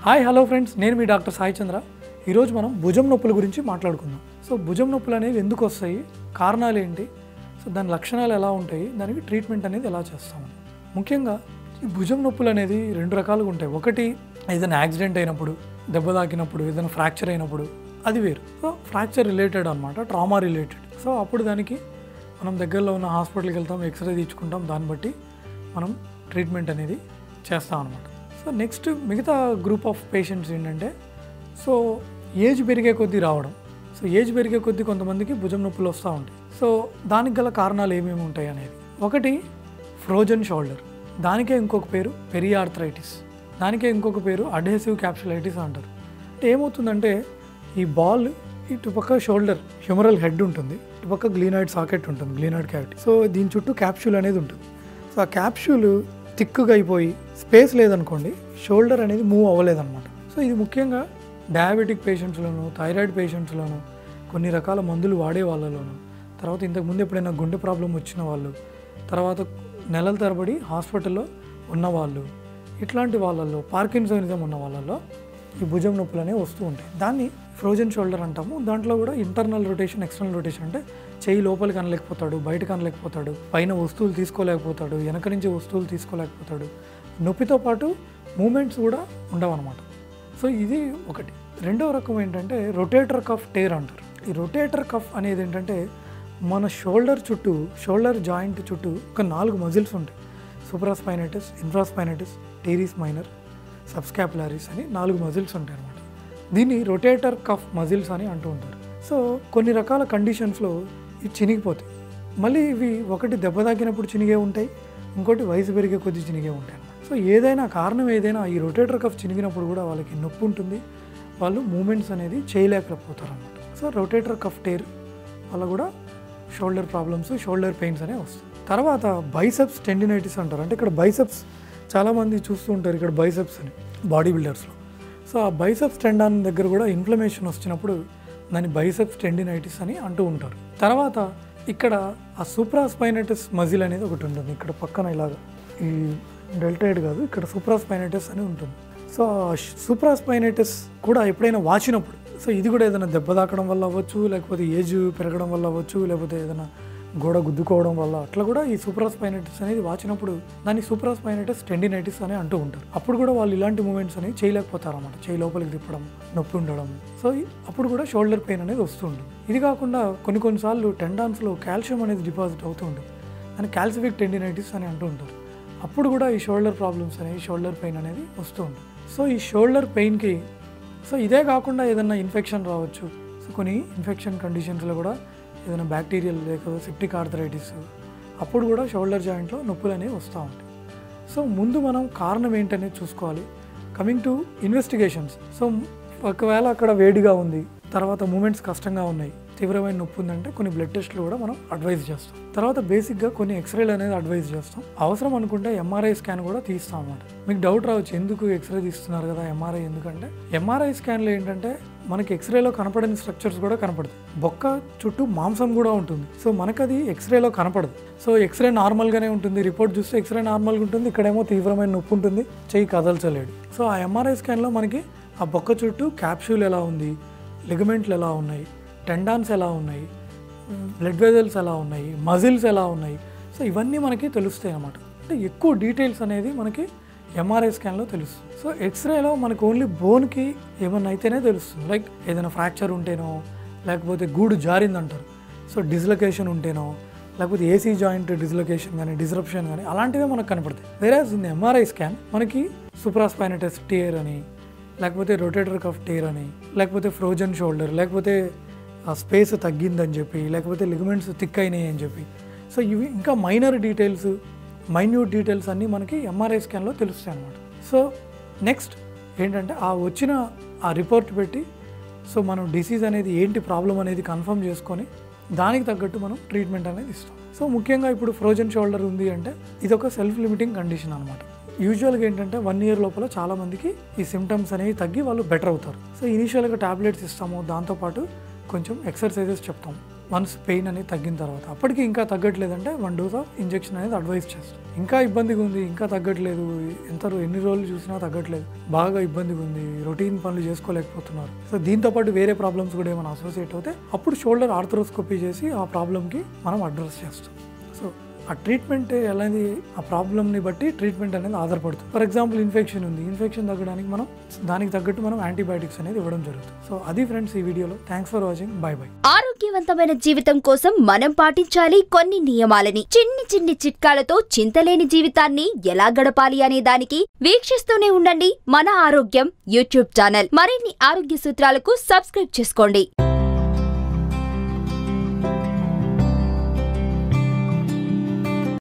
hi hello friends నేను మీ doctor Sai చంద్ర ఈరోజు మనం భుజం నొప్పుల గురించి మాట్లాడుకుందాం సో భుజం నొప్పులు అనేవి ఎందుకు వస్తాయి కారణాలు ఏంటి సో దాని లక్షణాలు ఎలా ఉంటాయి దానికి ట్రీట్మెంట్ అనేది ఎలా చేస్తాము ముఖ్యంగా ఈ భుజం నొప్పులు అనేది రెండు రకాలుగా ఉంటాయి ఒకటి ఏదైనా యాక్సిడెంట్ అయినప్పుడు దెబ్బ తాకినప్పుడు ఏదైనా ఫ్రాక్చర్ అయినప్పుడు అది వేరు సో ఫ్రాక్చర్ రిలేటెడ్ అనమాట ట్రామా రిలేటెడ్ సో అప్పుడు దానికి మనం దగ్గరలో ఉన్న హాస్పిటల్కి వెళ్తాం ఎక్స్రే తీర్చుకుంటాం దాన్ని బట్టి మనం ట్రీట్మెంట్ అనేది చేస్తాం అనమాట సో నెక్స్ట్ మిగతా గ్రూప్ ఆఫ్ పేషెంట్స్ ఏంటంటే సో ఏజ్ పెరిగే కొద్దీ రావడం సో ఏజ్ పెరిగే కొద్దీ కొంతమందికి భుజం నొప్పులు వస్తూ ఉంటాయి సో దానికి గల కారణాలు ఏమేమి ఉంటాయి అనేది ఒకటి ఫ్రోజన్ షోల్డర్ దానికే ఇంకొక పేరు పెరియార్థరైటిస్ దానికే ఇంకొక పేరు అడ్హెసివ్ క్యాప్సులైటిస్ అంటారు అంటే ఏమవుతుందంటే ఈ బాల్ ఇటు పక్క షోల్డర్ హ్యూమరల్ హెడ్ ఉంటుంది ఇటు పక్క గ్లీనాయిడ్ సాకెట్ ఉంటుంది గ్లీనాయిడ్ క్యావిటీ సో దీని చుట్టూ క్యాప్సూల్ అనేది ఉంటుంది సో ఆ క్యాప్సూల్ థిక్గా అయిపోయి స్పేస్ లేదనుకోండి షోల్డర్ అనేది మూవ్ అవ్వలేదన్నమాట సో ఇది ముఖ్యంగా డయాబెటిక్ పేషెంట్స్లోను థైరాయిడ్ పేషెంట్స్లోను కొన్ని రకాల మందులు వాడే వాళ్ళలోను తర్వాత ఇంతకు ముందు ఎప్పుడైనా గుండె ప్రాబ్లం వచ్చిన వాళ్ళు తర్వాత నెలల తరబడి హాస్పిటల్లో ఉన్నవాళ్ళు ఇట్లాంటి వాళ్ళల్లో పార్కిన్సోనిజం ఉన్న వాళ్ళల్లో ఈ భుజం నొప్పులు అనేవి వస్తూ ఉంటాయి దాన్ని ఫ్రోజన్ షోల్డర్ అంటాము దాంట్లో కూడా ఇంటర్నల్ రొటేషన్ ఎక్స్టర్నల్ రొటేషన్ అంటే చెయ్యి లోపలికి అనలేకపోతాడు బయటకు అనలేకపోతాడు పైన వస్తువులు తీసుకోలేకపోతాడు వెనక నుంచి వస్తువులు తీసుకోలేకపోతాడు నొప్పితో పాటు మూమెంట్స్ కూడా ఉండవన్నమాట సో ఇది ఒకటి రెండవ రకం ఏంటంటే రొటేటర్ కఫ్ టేర్ అంటారు ఈ రొటేటర్ కఫ్ అనేది ఏంటంటే మన షోల్డర్ చుట్టూ షోల్డర్ జాయింట్ చుట్టూ ఒక నాలుగు మజిల్స్ ఉంటాయి సూపరాస్పైనటిస్ ఇన్ఫ్రాస్పైనటిస్ టేరీస్ మైనర్ సబ్స్కాపులారిస్ అని నాలుగు మజిల్స్ ఉంటాయి అనమాట దీన్ని రొటేటర్ కఫ్ మజిల్స్ అని అంటూ ఉంటారు సో కొన్ని రకాల కండిషన్స్లో ఇవి చినిగిపోతాయి మళ్ళీ ఇవి ఒకటి దెబ్బ తాకినప్పుడు చినిగే ఉంటాయి ఇంకోటి వయసు పెరిగే కొద్దీ చినిగే ఉంటాయి అన్నమాట సో ఏదైనా కారణం ఏదైనా ఈ రొటేటర్ కఫ్ చినిగినప్పుడు కూడా వాళ్ళకి నొప్పి ఉంటుంది వాళ్ళు మూమెంట్స్ అనేది చేయలేకపోతారు అన్నమాట సో రొటేటర్ కఫ్ టేర్ వల్ల కూడా షోల్డర్ ప్రాబ్లమ్స్ షోల్డర్ పెయిన్స్ అనేవి వస్తాయి తర్వాత బైసెప్స్ టెండినైటిస్ అంటారు అంటే ఇక్కడ బైసెప్స్ చాలామంది చూస్తూ ఉంటారు ఇక్కడ బైసెప్స్ అని బాడీ బిల్డర్స్లో సో ఆ బైసెప్స్ టెండాన్ దగ్గర కూడా ఇన్ఫ్లమేషన్ వచ్చినప్పుడు దాన్ని బైసెప్స్ టెండినైటిస్ అని అంటూ ఉంటారు తర్వాత ఇక్కడ ఆ సూప్రాస్పైనటిస్ మజిల్ అనేది ఒకటి ఉంటుంది ఇక్కడ పక్కన ఇలాగ ఈ డెల్టైడ్ కాదు ఇక్కడ సూప్రాస్పైనటిస్ అని ఉంటుంది సో సూప్రాస్పైనటిస్ కూడా ఎప్పుడైనా వాచినప్పుడు సో ఇది కూడా ఏదైనా దెబ్బ తాకడం వల్ల అవ్వచ్చు లేకపోతే ఏజ్ పెరగడం వల్ల అవ్వచ్చు లేకపోతే ఏదైనా గోడ గుద్దుకోవడం వల్ల అట్లా కూడా ఈ సూపరాస్పైనటిస్ అనేది వాచినప్పుడు దాన్ని సూపరాస్పైనటిస్ టెండినైటిస్ అని అంటూ ఉంటారు అప్పుడు కూడా వాళ్ళు ఇలాంటి మూమెంట్స్ అనేవి చేయలేకపోతారు అన్నమాట చేయి లోపలికి తిప్పడం నొప్పి ఉండడం సో ఈ- అప్పుడు కూడా షోల్డర్ పెయిన్ అనేది వస్తుంటుంది ఇది కాకుండా కొన్ని కొన్నిసార్లు టెండాన్స్లో కాల్షియం అనేది డిపాజిట్ అవుతూ ఉంటుంది దాన్ని కాల్సిఫిక్ టెండినైటిస్ అని అంటూ ఉంటారు అప్పుడు కూడా ఈ షోల్డర్ ప్రాబ్లమ్స్ అనేవి షోల్డర్ పెయిన్ అనేది వస్తూ ఉంటుంది సో ఈ షోల్డర్ పెయిన్కి సో ఇదే కాకుండా ఏదైనా ఇన్ఫెక్షన్ రావచ్చు సో కొన్ని ఇన్ఫెక్షన్ కండిషన్స్లో కూడా ఏదైనా బ్యాక్టీరియల్ లేకపోతే సెప్టిక్ ఆర్థరైటిస్ అప్పుడు కూడా షోల్డర్ జాయింట్లో నొప్పులు అనేవి వస్తూ ఉంటాయి సో ముందు మనం కారణం ఏంటనేది చూసుకోవాలి కమింగ్ టు ఇన్వెస్టిగేషన్స్ సో ఒకవేళ అక్కడ వేడిగా ఉంది తర్వాత మూమెంట్స్ కష్టంగా ఉన్నాయి తీవ్రమైన నొప్పి ఉందంటే కొన్ని బ్లడ్ టెస్ట్లు కూడా మనం అడ్వైజ్ చేస్తాం తర్వాత బేసిక్గా కొన్ని ఎక్స్రేలు అనేది అడ్వైజ్ చేస్తాం అవసరం అనుకుంటే ఎంఆర్ఐ స్కాన్ కూడా తీస్తాం అన్నమాట మీకు డౌట్ రావచ్చు ఎందుకు ఎక్స్రే తీస్తున్నారు కదా ఎంఆర్ఐ ఎందుకంటే ఎంఆర్ఐ స్కాన్లో ఏంటంటే మనకి ఎక్స్రేలో కనపడని స్ట్రక్చర్స్ కూడా కనపడదు బొక్క చుట్టూ మాంసం కూడా ఉంటుంది సో మనకు అది ఎక్స్రేలో కనపడదు సో ఎక్స్రే నార్మల్గానే ఉంటుంది రిపోర్ట్ చూస్తే ఎక్స్రే నార్మల్గా ఉంటుంది ఇక్కడేమో తీవ్రమైన నొప్పి ఉంటుంది చెయ్యి కదల్చలేడు సో ఆ ఎంఆర్ఐ స్కాన్లో మనకి ఆ బొక్క చుట్టూ క్యాప్సూల్ ఎలా ఉంది లిగమెంట్లు ఎలా ఉన్నాయి టెండాన్స్ ఎలా ఉన్నాయి బ్లడ్ వెజల్స్ ఎలా ఉన్నాయి మజిల్స్ ఎలా ఉన్నాయి సో ఇవన్నీ మనకి తెలుస్తాయి అన్నమాట అంటే ఎక్కువ డీటెయిల్స్ అనేది మనకి ఎంఆర్ఐ స్కాన్లో తెలుస్తుంది సో ఎక్స్రేలో మనకు ఓన్లీ బోన్కి ఏమన్నా అయితేనే తెలుస్తుంది లైక్ ఏదైనా ఫ్రాక్చర్ ఉంటేనో లేకపోతే గూడు జారిందంటారు సో డిస్లొకేషన్ ఉంటేనో లేకపోతే ఏసీ జాయింట్ డిస్లొకేషన్ కానీ డిస్రప్షన్ కానీ అలాంటివే మనకు కనపడతాయి వేరే ఇన్ ఎంఆర్ఐ స్కాన్ మనకి సూప్రాస్పైనటస్ టియర్ అని లేకపోతే రొటేటర్ కఫ్ టేర్ అని లేకపోతే ఫ్రోజన్ షోల్డర్ లేకపోతే ఆ స్పేస్ తగ్గిందని చెప్పి లేకపోతే లిగమెంట్స్ థిక్ అయినాయి అని చెప్పి సో ఇవి ఇంకా మైనర్ డీటెయిల్స్ మైన్యూట్ డీటెయిల్స్ అన్నీ మనకి ఎంఆర్ఐ స్కాన్లో తెలుస్తాయి అన్నమాట సో నెక్స్ట్ ఏంటంటే ఆ వచ్చిన ఆ రిపోర్ట్ పెట్టి సో మనం డిసీజ్ అనేది ఏంటి ప్రాబ్లం అనేది కన్ఫర్మ్ చేసుకొని దానికి తగ్గట్టు మనం ట్రీట్మెంట్ అనేది ఇస్తాం సో ముఖ్యంగా ఇప్పుడు ఫ్రోజన్ షోల్డర్ ఉంది అంటే ఇది ఒక సెల్ఫ్ లిమిటింగ్ కండిషన్ అనమాట యూజువల్గా ఏంటంటే వన్ ఇయర్ లోపల చాలా మందికి ఈ సిమ్టమ్స్ అనేవి తగ్గి వాళ్ళు బెటర్ అవుతారు సో ఇనీషియల్గా టాబ్లెట్స్ ఇస్తాము దాంతోపాటు కొంచెం ఎక్సర్సైజెస్ చెప్తాం వన్స్ పెయిన్ అనేది తగ్గిన తర్వాత అప్పటికి ఇంకా తగ్గట్లేదంటే వన్ డోస్ ఆఫ్ ఇంజెక్షన్ అనేది అడ్వైస్ చేస్తాం ఇంకా ఇబ్బందిగా ఉంది ఇంకా తగ్గట్లేదు ఎంత రో- ఎన్ని రోజులు చూసినా తగ్గట్లేదు బాగా ఇబ్బందిగా ఉంది రొటీన్ పనులు చేసుకోలేకపోతున్నారు సో దీంతో పాటు వేరే ప్రాబ్లమ్స్ కూడా ఏమైనా అసోసియేట్ అవుతే అప్పుడు షోల్డర్ ఆర్థరోస్కోపీ చేసి ఆ ప్రాబ్లమ్కి మనం అడ్రస్ చేస్తాం సో ఆ ట్రీట్మెంట్ ఎలాంటి ఆ ప్రాబ్లమ్ని బట్టి ట్రీట్మెంట్ అనేది ఆధారపడుతుంది ఫర్ ఎగ్జాంపుల్ ఇన్ఫెక్షన్ ఉంది ఇన్ఫెక్షన్ తగ్గడానికి మనం దానికి తగ్గట్టు మనం యాంటీబయాటిక్స్ అనేది ఇవ్వడం జరుగుతుంది సో అది ఫ్రెండ్స్ ఈ వీడియోలో thanks for watching bye bye ఆరోగ్యవంతమైన జీవితం కోసం మనం పాటించాలి కొన్ని నియమాలని చిన్ని చిన్ని చిట్కాలతో చింతలేని జీవితాన్ని ఎలా గడపాలి అనే దానికి వీక్షిస్తూనే ఉండండి మన ఆరోగ్యం యూట్యూబ్ ఛానల్ మరిన్ని ఆరోగ్య సూత్రాలకు సబ్స్క్రైబ్ చేసుకోండి